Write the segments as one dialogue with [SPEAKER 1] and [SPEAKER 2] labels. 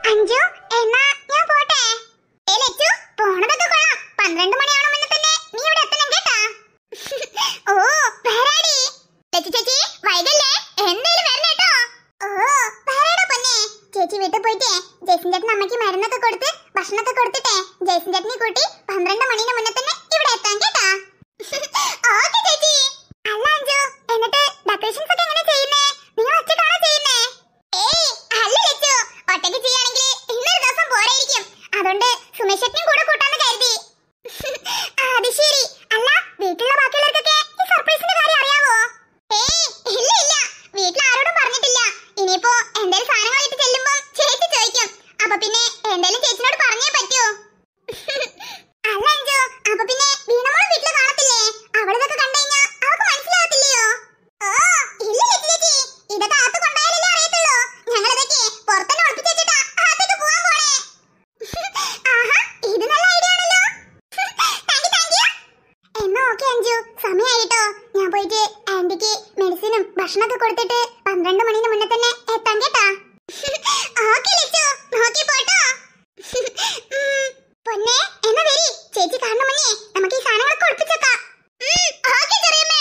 [SPEAKER 1] അഞ്ചു എന്നാ ഞാൻ പോട്ടെ ഏ ലച്ചു പോണതൊക്കെ കൊള്ളാം പന്ത്രണ്ട് മണിയാവണ മുന്നേ തന്നെ നീ ഇവിടെ എത്തണം കേട്ടാ ഓ പേരാടി ലച്ചു ചേച്ചി വൈകല്ലേ എന്തേലും വരണം കേട്ടോ ഓ പേരാടാ പൊന്നെ ചേച്ചി വീട്ടിൽ പോയിട്ടേ ജയ്സൻ ചേട്ടൻ അമ്മയ്ക്ക് മരുന്നൊക്കെ കൊടുത്ത് ഭക്ഷണമൊക്കെ കൊടുത്തിട്ടേ ജയ്സൻ ചേട്ടനെ കൂട്ടി പന്ത്രണ്ട് മണിന് മുന്നേ തന്നെ ഇവിടെ എത്താൻ കേട്ടാ ഓക്കെ ചേച്ചി അല്ല അഞ്ചു എന്നിട്ട് ഡെക്കറേഷൻസ് ഒക്കെ എങ്ങനെ ചെയ്യുന്നേ നിങ്ങൾ ഒറ്റക്കാണോ ചെയ്യുന്നേ ഏയ് അല്ല ലച്ചു ഒറ്റയ്ക്ക് ചെയ്യാണെങ്കിൽ ഇന്നൊരു ദിവസം പോരായിരിക്കും അതുകൊണ്ട് സുമേഷ് ചേട്ടനും കൂടെ കൂട്ടാന്ന് കരുതി ആ, അത് ശരി അല്ല വീട്ടിലുള്ള ബാക്കിയുള്ളവർക്കൊക്കെ ഈ സർപ്രൈസിന്റെ കാര്യം അറിയാവോ ഏയ് ഇല്ല ഇല്ല വീട്ടിൽ ആരോടും പറഞ്ഞിട്ടില്ല ഇനിയിപ്പോ എന്തേലും സാധനങ്ങളായിട്ട് ചെല്ലുമ്പോ ചേച്ചി ചോദിക്കും അപ്പൊ പിന്നെ എന്തേലും ചേച്ചിനോട് പറഞ്ഞേ പറ്റൂ അല്ല അഞ്ചു അപ്പൊ പിന്നെ വീണമോൾ വീട്ടിൽ കാണത്തില്ലേ അവളിതൊക്കെ കണ്ടു കഴിഞ്ഞാ അവൾക്ക് മനസ്സിലാവത്തില്ലയോ ഓ ഇല്ല ചേച്ചി ചേച്ചി ഇതൊക്കെ അകത്ത് കൊണ്ടായാലല്ലേ അറിയത്തുള്ളൂ ഞങ്ങളിതൊക്കെ പുറത്തന്നെ ഒളിപ്പിച്ച് വെച്ചിട്ടാ അകത്തേക്ക് പോവാൻ പോണേ ആഹാ ഇത് നല്ല ഐഡിയ ആണല്ലോ താങ്ക് യു താങ്ക് യു എന്നാ ഓക്കെ അഞ്ജു സമയായിട്ടോ ഞാൻ പോയിട്ട് ആന്റിക്ക് മെഡിസിനും ഭക്ഷണമൊക്കെ കൊടുത്തിട്ട് പന്ത്രണ്ട് മണിന് മുന്നേ തന്നെ എത്താൻ കേട്ടാ ഓക്കെ ലച്ചു നോക്കി പോട്ടോ ഉം, പൊന്നെ എന്നാ വരി ചേച്ചി കാണുന്ന മുന്നേ നമുക്ക് ഈ സാധനങ്ങളൊക്കെ ഒളിപ്പിച്ചേക്കാം ഉം, ഓക്കെ ചെറിയമ്മേ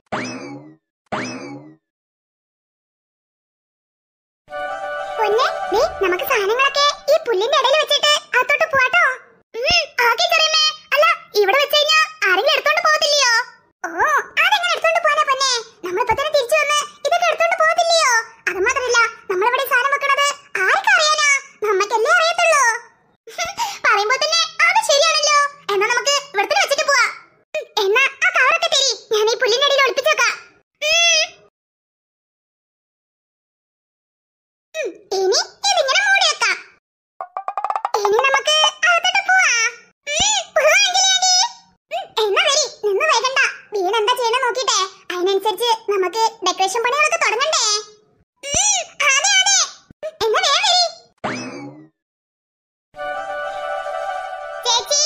[SPEAKER 1] പൊന്നെ ദേ നമുക്ക് സാധനങ്ങളൊക്കെ ഈ പുല്ലിന്റെ ഇടയിൽ വെച്ചിട്ട് അകത്തോട്ട് പോവാട്ടോ ഉം, ഓക്കേ ചെറിയമ്മേ അല്ല ഇവിടെ വെച്ച് കഴിഞ്ഞാ ആരെങ്കിലും എടുത്തോണ്ട് പോകത്തില്ലയോ ഓ അതെങ്ങനെ എടുത്തോണ്ട് പോകാനാ പൊന്നെ നമ്മളിപ്പോ തന്നെ തിരിച്ചു വന്ന് ഇതൊക്കെ എടുത്തോണ്ട് പോകത്തില്ലയോ അത് മാത്രമല്ല നമ്മളിവിടെ ഈ സാധനം വെക്കണത് ആർക്കറിയാനാ നമ്മക്കല്ലേ അറിയത്തുള്ളൂ പറയുമ്പോ തന്നെ അത് ശരിയാണല്ലോ എന്നാ നമുക്ക് ഇവിടെ തന്നെ വെച്ചിട്ട് പോവാം ഉം, എന്നാ ആ കവറൊക്കെ തരി ഞാൻ ഈ പുല്ലിന്റെ ഇടയിൽ ഒളിപ്പിച്ചു വെക്കാം ഉം. ഉം, ഇനി ഇതിങ്ങനെ മൂടി വെക്കാം ഇനി നമുക്ക് അകത്തോട്ട് പോവാം ഉം, പോവാം അഞ്ജലി ആന്റി. ഉം, എന്നാ വരി നിന്ന് വൈകണ്ട വീട് എന്താ ചെയ്യണ നോക്കിട്ടെ അതിനനുസരിച്ച് നമുക്ക് ഡെക്കറേഷൻ പണികളൊക്കെ തുടങ്ങണ്ടേ ഉം, അതെ അതെ ഉം, എന്നാ വേഗം വരി ചേച്ചി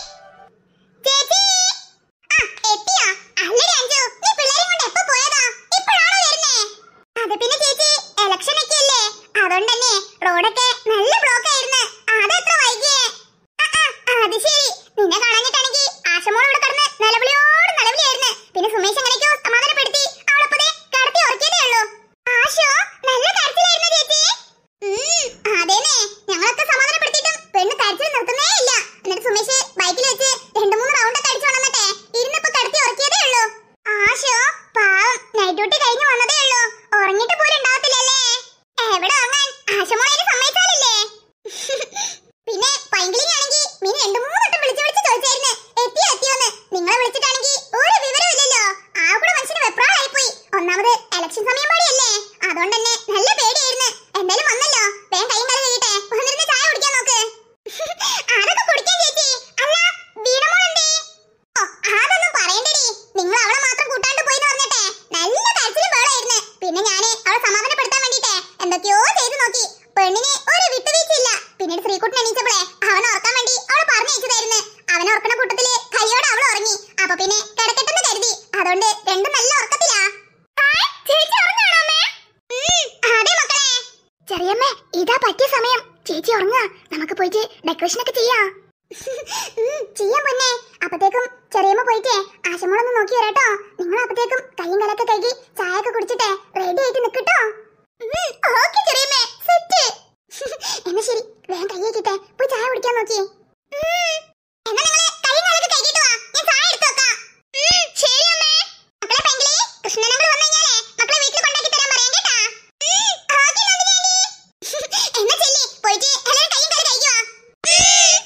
[SPEAKER 1] ചേച്ചി ആ എത്തിയോ അല്ലടി അഞ്ജു നീ പിള്ളേരെയും കൊണ്ട് എപ്പോ പോയതാ ഇപ്പോഴാണോ വരുന്നേ അത് പിന്നെ ചേച്ചി ഇലക്ഷൻ ഒക്കെ അല്ലേ അതുകൊണ്ട് തന്നെ റോഡൊക്കെ നല്ല ബ്ലോക്ക് ആയിരുന്നു അതെത്ര വൈകിയേ ആ, ആ, അത് ശരി നിന്നെ കാണാഞ്ഞിട്ടാണെങ്കിൽ ആശമോൾ ഇവിടെ കിടന്ന് നിലവിളിയോട് നിലവിളിയായിരുന്നു പിന്നെ സുമേഷ് എങ്ങനെയൊക്കെയോ സമാധാനപ്പെടുത്തി അവളപ്പതേ കിടത്തി ഉറക്കിയതേ ഉള്ളൂ ആശോ നല്ല കരച്ചിലായിരുന്നു ചേച്ചി ഉം, അതേനെ ഞങ്ങളൊക്കെ സമാധാനപ്പെടുത്തിയിട്ടും പെണ്ണ് കരച്ചിൽ നിർത്തുന്നേ ഇല്ല എന്നിട്ട് സുമേഷ് ബൈക്കിൽ വെച്ച് രണ്ടു മൂന്ന് റൗണ്ട് ഒക്കെ അടിച്ചു വന്നിട്ടെ ഇരുന്നപ്പോ കിടത്തി ഉറക്കിയതേ ഉള്ളൂ ആശോ പാവം നൈറ്റ് ഡ്യൂട്ടി കഴിഞ്ഞു വന്നതേ ഉള്ളൂ ഉറങ്ങിട്ട് പോലും ഉണ്ടാവത്തില്ലല്ലേ എവിടെ ഉറങ്ങാൻ ആശമോളെ സമ്മതിച്ചാലില്ലേ പിന്നെ പൈങ്കിളിങ് ആണെങ്കിൽ മീൻ രണ്ടു മൂന്ന് വട്ടം വിളിച്ച് വിളിച്ച് ചോദിച്ചായിരുന്നു എത്തിയോ എത്തിയോന്ന് നിങ്ങളെ വിളിച്ചിട്ടാണെങ്കിൽ ഒരു വിവരമില്ലല്ലോ ആ കൂടെ മനുഷ്യന് വെപ്രാളായി പോയി ഒന്നാമത് ഇലക്ഷൻ സമയം പാടിയല്ലേ അതുകൊണ്ട് തന്നെ നല്ല പേടിയായിരുന്നു എന്തായാലും വന്നല്ലോ വേഗം കൈയും കാലം കഴിയട്ടെ വന്നിരുന്ന് ചായ കുടിക്കാൻ നോക്ക് അതൊക്കെ കുടിക്കാൻ ചേച്ചി അല്ല വീണമോളെന്തേ ഓ അതൊന്നും പറയണ്ടടി നിങ്ങൾ അവളെ മാത്രം കൂട്ടാണ്ട് പോയി പറഞ്ഞിട്ടെ നല്ല കരച്ചിലും ബഹളായിരുന്നു പിന്നെ ഞാന് അവളെ സമാധാനപ്പെടുത്താൻ വേണ്ടിട്ടെ എന്തൊക്കെയോ ചെയ്തു നോക്കി പെണ്ണിന് ഒരു വിട്ടുവീഴ്ചയില്ല പിന്നീട് ശ്രീകുട്ടൻ എണീച്ചപ്പോഴേ അവനെ ഉറക്കാൻ വേണ്ടി അവളെ പറഞ്ഞയച്ചതായിരുന്നു അവനെ ഉറക്കണ കൂട്ടത്തില് കൈയോടെ അവൾ ഉറങ്ങി അപ്പൊ പിന്നെ കിടക്കട്ടെന്ന് കരുതി അതുകൊണ്ട് രണ്ടും നല്ല ഉറക്കത്തിലാ ഹായ്, ചേച്ചി ഉറങ്ങാണോ അമ്മേ? ഉം, അതെ മക്കളെ ചെറിയമ്മേ ഇതാ പറ്റിയ സമയം ചേച്ചി ഉറങ്ങാ നമുക്ക് പോയിട്ട് ഡെക്കറേഷൻ ഒക്കെ ചെയ്യാം ഉം, ചെയ്യാം പൊന്നെ അപ്പത്തേക്കും ചെറിയമ്മ പോയിട്ടേ ആശമോളൊന്ന് നോക്കി വരാട്ടോ നിങ്ങൾ അപ്പത്തേക്കും കയ്യും കലൊക്കെ കഴുകി ചായ ഒക്കെ കുടിച്ചിട്ടേ റെഡി ആയിട്ട് നിക്കട്ടോ ഓക്കെ ചെറിയമ്മേ സെറ്റ് എന്നാ ശരി വേഗം കൈ കഴുകിട്ടെ പോയി ചായ കുടിക്കാൻ നോക്കി എന്നാ നിങ്ങള് കയ്യും കാലൊക്കെ കഴുകിയിട്ട് വാ ഞാൻ ചായ എടുത്ത് വെക്കാം ഉം, ശരി അമ്മേ മക്കളെ പെങ്കിളി കൃഷ്ണനങ്ങൾ വന്നു കഴിഞ്ഞാലേ മക്കളെ വീട്ടിൽ കൊണ്ടാക്കി തരാൻ പറയാൻ കേട്ടാ ഉം, ഓക്കേ നന്ദിനി ആന്റി. എന്നാ ചെല്ലി പോയിട്ട് എല്ലാവരും കയ്യും കാലും കഴുകി വാ ഉം.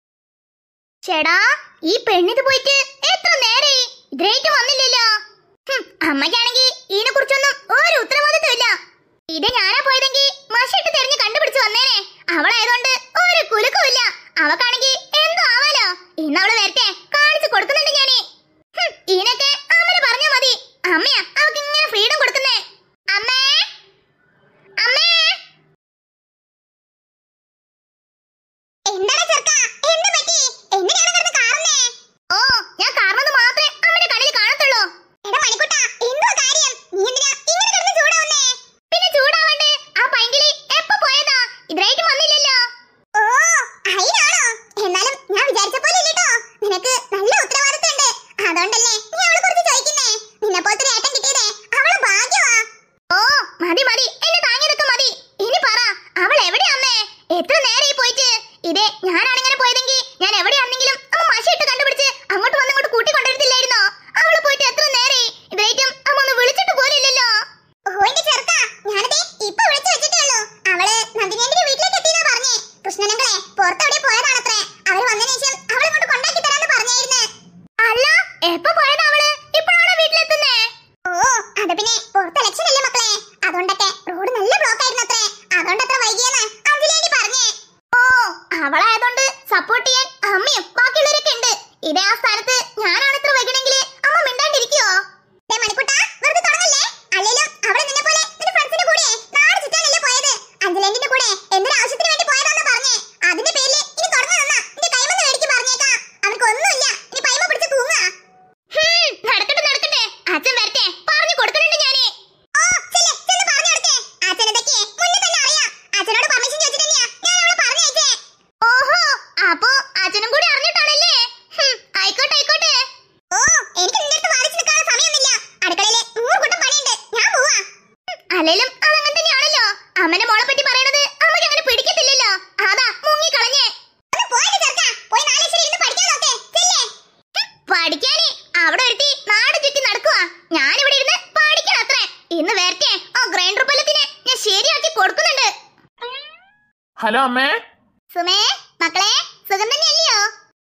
[SPEAKER 2] ചേടാ ഈ പെണ്ണിത് പോയിട്ട് എത്ര നേരെ ഇതായിട്ട് വന്നില്ലല്ലോ ഹും, അമ്മയ്ക്കാണെങ്കിൽ ഇതിനെ കുറിച്ചൊന്നും ഒരു ഉത്തരവാദിത്വം ഇല്ല ഇത് ഞാനാ പോയതെങ്കിൽ മഷിട്ട് തെരഞ്ഞ് കണ്ടുപിടിച്ച് വന്നേനെ അവളായതുകൊണ്ട് ഒരു കുലുക്കവും ഇല്ല അവക്കാണെങ്കിൽ എന്തോ ആവാലോ ഇന്ന് അവള് വരട്ടെ കാണിച്ചു കൊടുക്കുന്നുണ്ട് ഞാനേ ഹും, ഇതിനൊക്കെ അമ്മന് പറഞ്ഞാ മതി അമ്മയാ അവക്ക് ഇങ്ങനെ ഫ്രീഡം കൊടുക്കുന്നേ അമ്മേ അമ്മേ
[SPEAKER 1] എന്താടാ ചെറുക്കാ? എന്ത് പറ്റി? എന്തിനാണ് കിടന്ന് കാറുന്നേ?
[SPEAKER 2] ഓ മതി മതി എന്നെ താങ്ങിയതൊക്കെ മതി ഇനി പറ അവൾ എവിടെയാ അമ്മേ എത്ര നേരമായി പോയിട്ട് ഇതേ ഞാനാണിങ്ങനെ പോയതെങ്കിൽ ഞാൻ എവിടെയാണെങ്കിലും അമ്മ മഷിയിട്ട് കണ്ടുപിടിച്ച് അങ്ങോട്ട് വന്ന് ഇങ്ങോട്ട് കൂട്ടിക്കൊണ്ടിരുത്തില്ലായിരുന്നോ അവള് പോയിട്ട് എത്ര നേരമായി ഇതായിട്ടും അമ്മ ഒന്ന് വിളിച്ചിട്ട് പോലില്ലല്ലോ
[SPEAKER 1] ഓ എന്റെ ചെറുക്കാ ഞാനതേ ഇപ്പൊ വിളിച്ചു വെച്ചിട്ടേ ഉള്ളൂ അവള് നന്ദിനിയുടെ വീട്ടിലേക്ക് എത്തിയെന്നാ പറഞ്ഞേ കൃഷ്ണനങ്ങളെ പുറത്തെവിടെ പോയതാണത്രേ അവര് വന്നതിന് ശേഷം അവളെ കൊണ്ട് കൊണ്ടാക്കി തരാന്ന് പറഞ്ഞായിരുന്നു
[SPEAKER 2] അല്ല എപ്പോ പോയതാ അവള് ഇപ്പോഴാണോ വീട്ടിലെത്തുന്നേ
[SPEAKER 1] ഓ അത് പിന്നെ പുറത്ത് ഇലക്ഷൻ അല്ലേ മക്കളെ അതുകൊണ്ടൊക്കെ റോഡ് നല്ല ബ്ലോക്ക് ആയിരുന്നു അത്രേ അതുകൊണ്ടത്ര വൈകിയെന്ന് അഞ്ജലിയേണ്ടി പറഞ്ഞേ
[SPEAKER 2] ഓ അവളായതുകൊണ്ട് സപ്പോർട്ട് ചെയ്യാൻ അമ്മയും ബാക്കിയുള്ളവരൊക്കെ ഉണ്ട് ഇതേ ആ സ്ഥാനത്ത് ഞാനാണ് ഇത്ര വൈകണമെങ്കിൽ അമ്മ മിണ്ടാണ്ടിരിക്കുവോ
[SPEAKER 1] ദേ മണിക്കുട്ടാ, വെറുതെ തുടങ്ങല്ലേ? അല്ലേലും അവള് നിന്നെ പോലെ നിന്റെ ഫ്രണ്ട്സിന്റെ കൂടെ നാട് ചുറ്റാനല്ലേ പോയത്? അഞ്ജലേന്റിന്റെ കൂടെ എന്തൊരു ആവശ്യത്തിന് വേണ്ടി പോയതാന്നാ പറഞ്ഞേ. അതിന്റെ പേരില് ഇനി തുടർന്ന് നിന്നാ നിന്റെ കൈമന്ന് മേടിച്ച് പറഞ്ഞേക്കാം. അവൾക്ക് ഒന്നുമില്ല. ഇനി പൈമ പിടിച്ച് തൂങ്ങാ.
[SPEAKER 2] ഹും, നടക്കട്ടെ നടക്കട്ടെ അച്ഛൻ വരട്ടെ പറഞ്ഞു കൊടുക്കുന്നുണ്ട് ഞാനേ
[SPEAKER 1] ഓ, ചെല്ല്, ചെന്ന് പറഞ്ഞ് കൊടുക്ക്. അച്ഛനിതൊക്കെ മുന്നേ തന്നെ അറിയാം. അച്ഛനോട് permission ചോദിച്ചിട്ട് തന്നെയാ ഞാൻ അവളെ പറഞ്ഞയച്ചേ.
[SPEAKER 2] ഓഹോ അപ്പോ അച്ഛനും കൂടി അറിഞ്ഞിട്ടാണല്ലേ ഹും, ആയിക്കോട്ടെ ആയിക്കോട്ടെ
[SPEAKER 1] ഓ, എനിക്ക് നിന്റെ അടുത്ത് വാദിച്ച് നിൽക്കാനുള്ള സമയമൊന്നുമില്ല. അടുക്കളയില് നൂറ് കൂട്ടം പണിയുണ്ട്. ഞാൻ പോവാ.
[SPEAKER 2] അല്ലേലും അതങ്ങനെ തന്നെയാണല്ലോ അമ്മന്റെ മോളെ പറ്റി പറയണത് അമ്മയ്ക്ക് അങ്ങനെ പിടിക്കത്തില്ലല്ലോ അതാ മുങ്ങി കളഞ്ഞേ
[SPEAKER 1] ഒന്ന് പോയിട്ട് ചെറുക്കാ. പോയി നാലക്ഷരം ഇരുന്ന് പഠിക്കാൻ നോക്ക്. ചെല്ല്.
[SPEAKER 2] പഠിക്കാനേ അവിടെ ഒരുത്തി നാട് ചുറ്റി നടക്കുക ഞാനിവിടെ ഇരുന്ന് പഠിക്കണം അത്രേ ഇന്ന് വരട്ടെ ആ ഗ്രൈൻഡർ പല്ലത്തിനെ ഞാൻ ശരിയാക്കി കൊടുക്കുന്നുണ്ട്
[SPEAKER 3] ഹലോ അമ്മേ
[SPEAKER 2] സുമേ മക്കളെ സുഖം തന്നെയല്ലയോ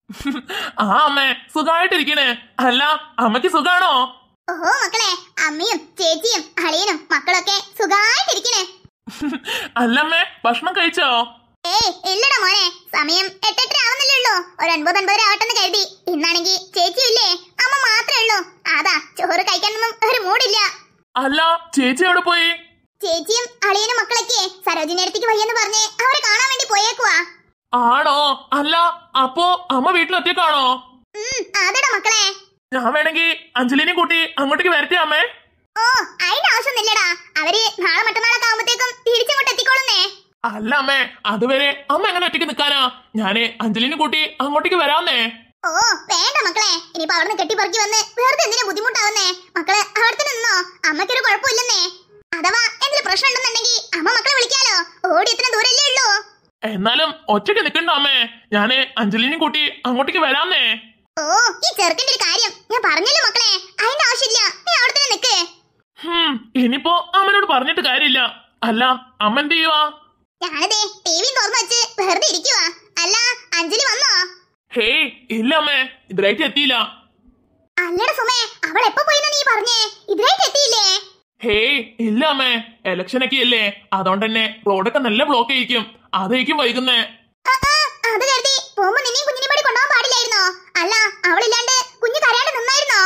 [SPEAKER 3] ആ അമ്മേ സുഖമായിട്ടിരിക്കണേ അല്ല അമ്മയ്ക്ക് സുഖാണോ
[SPEAKER 2] ഓഹോ മക്കളെ അമ്മയും ചേച്ചിയും അളിയനും മക്കളൊക്കെ സുഖായിട്ടിരിക്കണേ
[SPEAKER 3] അല്ലമ്മേ ഭക്ഷണം കഴിച്ചോ
[SPEAKER 2] ഏയ് ഇല്ലടാ മോനെ സമയം എട്ടെട്ടര ആവുന്നില്ലേ ഉള്ളൂ ഒരു ഒൻപത് ഒൻപതര ആവട്ടെന്ന് കരുതി ഇന്നാണെങ്കിൽ ചേച്ചി ഇല്ലേ അമ്മ മാത്രമേ ഉള്ളൂ അതാ ചോറ് കഴിക്കാനൊന്നും ഒരു മൂടില്ല
[SPEAKER 3] അല്ല ചേച്ചി എവിടെ പോയി
[SPEAKER 2] ചേച്ചിയും അളിയനും മക്കളൊക്കെ സരോജിനി അടുത്തേക്ക് വയ്യെന്ന് പറഞ്ഞ് അവരെ കാണാൻ വേണ്ടി പോയേക്കുവാ
[SPEAKER 3] ആണോ അല്ല അപ്പോ അമ്മ വീട്ടിലെത്തിയേക്കാണോ
[SPEAKER 2] ഉം അതെടാ മക്കളെ
[SPEAKER 3] ഞാൻ വേണമെങ്കിൽ അഞ്ജലിനെയും കൂട്ടി അങ്ങോട്ടേക്ക് വരട്ടെ അമ്മേ
[SPEAKER 2] ഓ അതിന്റെ ആവശ്യമൊന്നുമില്ലടാ അവര് നാളെ മറ്റന്നാളൊക്കെ ആവുമ്പത്തേക്കും തിരിച്ചങ്ങോട്ട് എത്തിക്കോളുന്നേ
[SPEAKER 3] അല്ല അമ്മേ അതുവരെ അമ്മ എങ്ങനെ ഒറ്റയ്ക്ക് നിൽക്കാനാ ഞാന് അഞ്ജലിനെ കൂട്ടി അങ്ങോട്ടേക്ക് വരാന്നേ
[SPEAKER 2] ഓ വേണ്ട മക്കളെ ഇനിയിപ്പോ അവിടുന്ന് കെട്ടിപ്പറക്കി വന്ന് വെറുതെ എന്തിനാ ബുദ്ധിമുട്ടാവുന്നേ മക്കളെ അവിടെ തന്നെ നിന്നോ അമ്മയ്ക്കൊരു കുഴപ്പമില്ലെന്നേ അഥവാ എന്തെങ്കിലും പ്രശ്നം ഉണ്ടെന്നുണ്ടെങ്കിൽ അമ്മ മക്കളെ വിളിക്കാലോ ഓടി എത്ര ദൂരല്ലേ ഉള്ളൂ
[SPEAKER 3] എന്നാലും ഒറ്റയ്ക്ക് നിൽക്കണ്ട അമ്മേ ഞാന് അഞ്ജലിനെയും കൂട്ടി അങ്ങോട്ടേക്ക് വരാന്നേ
[SPEAKER 2] ഓ ഈ ചെറുക്കന്റെ ഒരു കാര്യം ഞാൻ പറഞ്ഞല്ലോ മക്കളെ അതിന്റെ ആവശ്യമില്ല നീ അവിടെ തന്നെ നിക്ക്
[SPEAKER 3] ഹും ഇനിയിപ്പോ അമ്മനോട് പറഞ്ഞിട്ട് കാര്യമില്ല അല്ല അമ്മ എന്ത് ചെയ്യുവാ
[SPEAKER 2] ഞാനതേ ടി വി തുറന്നു വെച്ച് വെറുതെ ഇരിക്കുവാ അല്ല അഞ്ജലി വന്നോ
[SPEAKER 3] ഹേയ് ഇല്ല അമ്മേ ഇതിലായിട്ട് എത്തിയില്ല
[SPEAKER 2] അല്ലട സുമേ അവൾ എപ്പോ പോയിന്ന് നീ പറഞ്ഞേ ഇതിലേക്ക് എത്തിയില്ലേ
[SPEAKER 3] ഹേയ് ഇല്ല അമ്മേ ഇലക്ഷനൊക്കെ അല്ലേ അതുകൊണ്ട് തന്നെ റോഡൊക്കെ നല്ല ബ്ലോക്ക് ആയിരിക്കും അതായിരിക്കും വൈകുന്നേ
[SPEAKER 2] ആ, ആ, അത് കരുതി പോകുമ്പോ നിന്നെയും കുഞ്ഞിനെ പാടി കൊണ്ടുപോകാൻ പാടില്ലായിരുന്നോ അല്ല അവളില്ലാണ്ട് കുഞ്ഞ് കരയാണ്ട് നിന്നായിരുന്നോ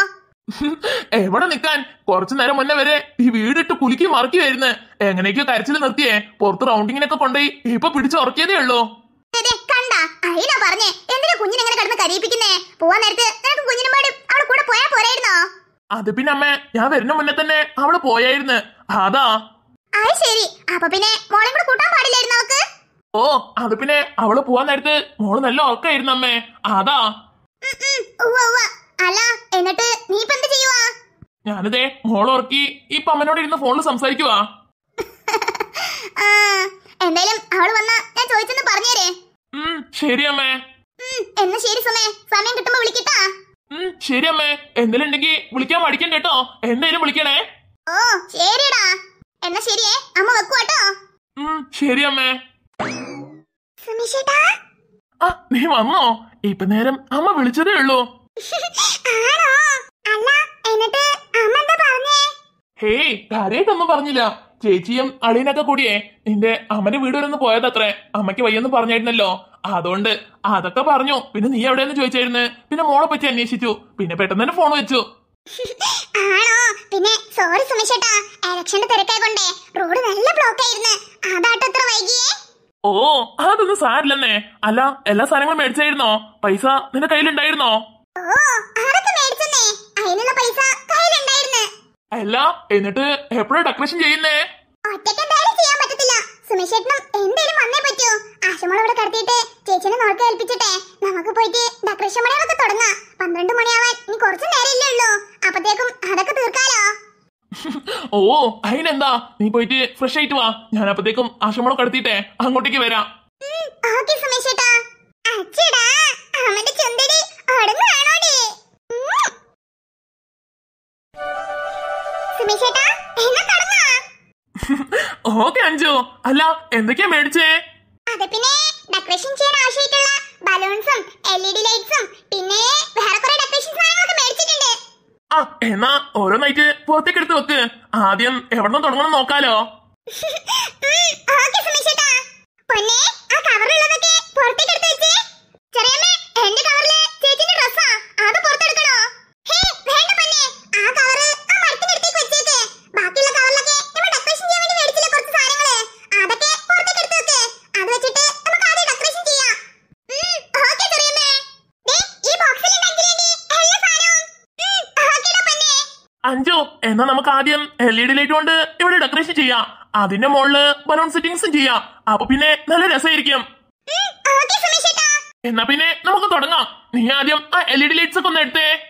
[SPEAKER 3] എവിടെ നിക്കാൻ കുറച്ചു നേരം മുന്നേ വരെ ഈ വീടിട്ട് കുലുക്കി മറക്കി വരുന്നേ എങ്ങനെയൊക്കെയോ കരച്ചിൽ നിർത്തിയേ പുറത്ത് റൗണ്ടിങ്ങിനൊക്കെ കൊണ്ടുപോയി ഇപ്പൊ പിടിച്ച് ഉറക്കിയതേ ഉള്ളൂ
[SPEAKER 2] ദേ, ദേ, കണ്ട അയിനാ പറഞ്ഞേ എന്തിനാ കുഞ്ഞിനെ ഇങ്ങനെ കിടന്ന് കരയിപ്പിക്കുന്നേ പോവാൻ നേരത്ത് നിനക്ക് കുഞ്ഞിനും പാടി അവളെ കൂടെ പോയാ പോരായിരുന്നോ
[SPEAKER 3] അത് പിന്നെ അമ്മേ ഞാൻ വരുന്ന മുന്നേ തന്നെ അവള് പോയായിരുന്നു അതാ
[SPEAKER 2] അത് ശരി അപ്പൊ പിന്നെ മോളെ കൂടെ കൂട്ടാൻ പാടില്ലായിരുന്നു അവക്ക്
[SPEAKER 3] ഓ അത് പിന്നെ അവള് പോവാൻ നേരത്ത് മോള് നല്ല ഉറക്കായിരുന്നു അമ്മേ അതാ
[SPEAKER 2] ഉം, ഉം, ഉവ്വ, ഉവ്വ. അല്ല എന്നിട്ട് നീ ഇപ്പൊ എന്ത് ചെയ്യുവാ
[SPEAKER 3] ഞാനിതേ മോള് ഉറക്കി ഇപ്പൊ അമ്മനോട് ഇരുന്ന് ഫോണിൽ സംസാരിക്കുവാ
[SPEAKER 2] ആ, എന്തായാലും അവള് വന്നാ ഞാൻ ചോദിച്ചെന്ന് പറഞ്ഞേരേ
[SPEAKER 3] ഉം ശരി അമ്മേ
[SPEAKER 2] ഉം, എന്നാ ശരി സുമേ സമയം കിട്ടുമ്പോ വിളിക്കട്ടാ
[SPEAKER 3] ഉം ശരി അമ്മേ എന്തെങ്കിലും ഉണ്ടെങ്കിൽ വിളിക്കാൻ മടിക്കണ്ട കേട്ടോ എന്തായാലും വിളിക്കണേ
[SPEAKER 2] ഓ ശരിടാ എന്നാ ശരിയേ അമ്മ വെക്കുവാട്ടോ
[SPEAKER 3] ഉം ശരി അമ്മേ
[SPEAKER 1] സുമേഷേട്ടാ
[SPEAKER 3] ആ നീ വന്നോ ഇപ്പൊ നേരം അമ്മ വിളിച്ചതേ ഉള്ളൂ
[SPEAKER 1] ആണോ അല്ല എന്നിട്ട് അമ്മ എന്താ പറഞ്ഞേ
[SPEAKER 3] ഹേയ് കാര്യമായിട്ടൊന്നും പറഞ്ഞില്ല ചേച്ചിയും അളിയനൊക്കെ കൂടിയേ നിന്റെ അമ്മന്റെ വീട് വരെ ഒന്ന് പോയതത്രേ അമ്മയ്ക്ക് വയ്യെന്ന് പറഞ്ഞായിരുന്നല്ലോ അതുകൊണ്ട് അതൊക്കെ പറഞ്ഞു പിന്നെ നീ എവിടെയെന്ന് ചോദിച്ചായിരുന്നു പിന്നെ മോളെ പറ്റി അന്വേഷിച്ചു പിന്നെ പെട്ടെന്ന് തന്നെ ഫോൺ വെച്ചു
[SPEAKER 1] ആണോ പിന്നെ സോറി സുമേഷേട്ടാ ഇലക്ഷന്റെ തിരക്കായ കൊണ്ടേ റോഡ് നല്ല ബ്ലോക്ക് ആയിരുന്നു അതാട്ടോ ഇത്ര വൈകിയേ
[SPEAKER 3] ഓ അതൊന്നും സാരില്ലെന്നേ അല്ല എല്ലാ സാധനങ്ങളും മേടിച്ചായിരുന്നോ പൈസ നിന്റെ കയ്യിലുണ്ടായിരുന്നോ
[SPEAKER 1] ഓ അതൊക്കെ മേടിച്ചെന്നേ അതിനുള്ള പൈസ കയ്യിലുണ്ടായിരുന്നു
[SPEAKER 3] അല്ല എന്നിട്ട് എപ്പോഴാ ഡെക്കറേഷൻ ചെയ്യുന്നേ
[SPEAKER 1] ഒറ്റയ്ക്ക് എന്തായാലും ചെയ്യാൻ പറ്റത്തില്ല സുമേഷേട്ടനും എന്തേലും വന്നേ പറ്റൂ ആശുമോൾ ഇവിടെ കടത്തിയിട്ട് ചേച്ചിനെ നോക്കി ഏൽപ്പിച്ചിട്ടെ നമുക്ക് പോയിട്ട് ഡെക്കറേഷൻ പണികളൊക്കെ തുടങ്ങാം പന്ത്രണ്ട് മണിയാവാൻ ഇനി കുറച്ച് നേരമല്ലേ ഉള്ളൂ അപ്പത്തേക്കും അതൊക്കെ തീർക്കാലോ
[SPEAKER 3] ഓ അതിനെന്താ നീ പോയിട്ട് ഫ്രഷ് ആയിട്ട് വാ ഞാൻ അപ്പത്തേക്കും ആശമോളെ കടത്തിയിട്ടെ അങ്ങോട്ടേക്ക് വരാം
[SPEAKER 1] ഓക്കെ സുമേഷ് ചേട്ടാ അച്ചടാ അമ്മന്റെ ചുന്തടി അടങ്ങാണോടി സുമേഷ് ചേട്ടാ എന്നാ തുടങ്ങാ
[SPEAKER 3] ഓക്കെ അഞ്ചു അല്ല എന്തൊക്കെയാ മേടിച്ചേ
[SPEAKER 1] അത് പിന്നെ ഡെക്കറേഷൻ ചെയ്യാൻ ആവശ്യമായിട്ടുള്ള ബലൂൺസും എൽ ഇ ഡി ലൈറ്റ്സും പിന്നെ വേറെ കുറെ ഡെക്കറേഷൻ സാധനങ്ങളൊക്കെ മേടിച്ചിട്ടുണ്ട്
[SPEAKER 3] ആ എന്നാ ഓരോന്നായിട്ട് പുറത്തേക്ക് എടുത്ത് വെക്ക് ആദ്യം എവിടെ നിന്ന് തുടങ്ങണം നോക്കാലോ
[SPEAKER 1] ഉം, ഓക്കേ സുമേഷ് ചേട്ടാ. പൊന്നേ, ആ കവറിലുള്ളതൊക്കെ പുറത്തേക്ക് എടുത്ത് വെച്ചേ. ചെറിയമ്മേ, എന്റെ കവറില് ചേച്ചിന്റെ ഡ്രസ്സാ. അത് പുറത്തെടുക്കണോ? ഹേ, വേണ്ട പൊന്നേ. ആ കവറ് ആ മരത്തിന്റെ അടുത്തേക്ക് വെച്ചേക്ക്. ബാക്കിയുള്ള കവറിലൊക്കെ നമ്മൾ ഡെക്കറേഷൻ ചെയ്യാൻ വേണ്ടി മേടിച്ചില്ലേ കുറച്ച് സാധനങ്ങള്. അതൊക്കെ പുറത്തേക്ക് എടുത്ത് വെക്ക്. അത് വെച്ചിട്ട് നമുക്ക് ആദ്യം ഡെക്കറേഷൻ ചെയ്യാം. ഉം, ഓക്കേ ചെറിയമ്മേ. ദേ, ഈ ബോക്സിലുണ്ട് അഞ്ജലിയേണ്ടി എല്ലാ സാധനവും. ഉം, ഓക്കേടാ പൊന്നേ.
[SPEAKER 3] അഞ്ചു എന്നാ നമുക്ക് ആദ്യം എൽ ഇ ഡി ലൈറ്റ് കൊണ്ട് ഇവിടെ ഡെക്കറേഷൻ ചെയ്യാം അതിന്റെ മുകളില് ബലൂൺ സെറ്റിംഗ്സും ചെയ്യാം അപ്പൊ പിന്നെ നല്ല രസമായിരിക്കും
[SPEAKER 1] ഉം, ഓക്കേ സുമേഷ് ചേട്ടാ.
[SPEAKER 3] എന്നാ പിന്നെ നമുക്ക് തുടങ്ങാം നീ ആദ്യം ആ എൽ ഇ ഡി ലൈറ്റ്സ് ഒക്കെ ഒന്ന് എടുത്തേ